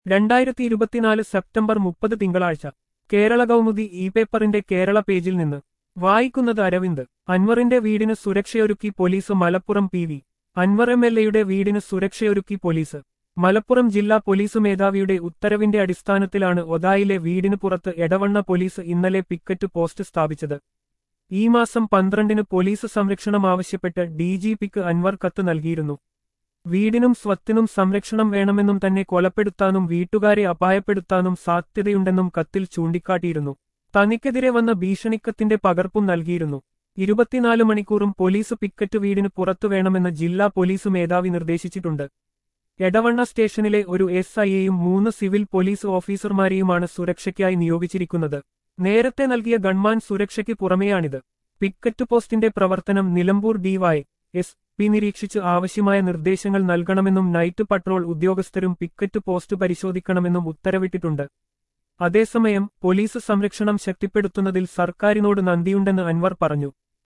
രണ്ടായിരത്തി ഇരുപത്തിനാല് സെപ്റ്റംബർ മുപ്പത് തിങ്കളാഴ്ച കേരള കൗമുദി ഇ പേപ്പറിന്റെ കേരള പേജിൽ നിന്ന് വായിക്കുന്നത് അരവിന്ദ് അൻവറിന്റെ വീടിന് സുരക്ഷയൊരുക്കി police Malappuram P V Anvar M L എയുടെ വീടിന് സുരക്ഷയൊരുക്കി പോലീസ് മലപ്പുറം ജില്ലാ പോലീസ് മേധാവിയുടെ ഉത്തരവിന്റെ അടിസ്ഥാനത്തിലാണ് ഒതായിലെ വീടിന് പുറത്ത് എടവണ്ണ പോലീസ് ഇന്നലെ പിക്കറ്റ് പോസ്റ്റ് സ്ഥാപിച്ചത് ഈ മാസം പന്ത്രണ്ടിന് പോലീസ് സംരക്ഷണം ആവശ്യപ്പെട്ട് ഡിജിപിക്ക് അൻവർ കത്ത് നൽകിയിരുന്നു വീടിനും സ്വത്തിനും സംരക്ഷണം വേണമെന്നും തന്നെ കൊലപ്പെടുത്താനും വീട്ടുകാരെ അപായപ്പെടുത്താനും സാധ്യതയുണ്ടെന്നും കത്തിൽ ചൂണ്ടിക്കാട്ടിയിരുന്നു തനിക്കെതിരെ വന്ന ഭീഷണിക്കത്തിന്റെ പകർപ്പും നൽകിയിരുന്നു ഇരുപത്തിനാല് മണിക്കൂറും പോലീസ് പിക്കറ്റ് വീടിന് പുറത്തു വേണമെന്ന് ജില്ലാ പോലീസ് മേധാവി നിർദ്ദേശിച്ചിട്ടുണ്ട് എടവണ്ണ സ്റ്റേഷനിലെ ഒരു എസ് ഐയെയും മൂന്ന് സിവിൽ പോലീസ് ഓഫീസർമാരെയുമാണ് സുരക്ഷയ്ക്കായി നിയോഗിച്ചിരിക്കുന്നത് നേരത്തെ നൽകിയ ഗൺമാൻ സുരക്ഷയ്ക്ക് പുറമെയാണിത് പിക്കറ്റ് പോസ്റ്റിന്റെ പ്രവർത്തനം നിലമ്പൂർ ഡിവൈ എസ് പി നിരീക്ഷിച്ച് ആവശ്യമായ നിർദ്ദേശങ്ങൾ നൽകണമെന്നും നൈറ്റ് പട്രോൾ ഉദ്യോഗസ്ഥരും പിക്കറ്റ് പോസ്റ്റ് പരിശോധിക്കണമെന്നും ഉത്തരവിട്ടിട്ടുണ്ട് അതേസമയം പോലീസ് സംരക്ഷണം ശക്തിപ്പെടുത്തുന്നതിൽ സർക്കാരിനോട് നന്ദിയുണ്ടെന്ന് അൻവർ പറഞ്ഞു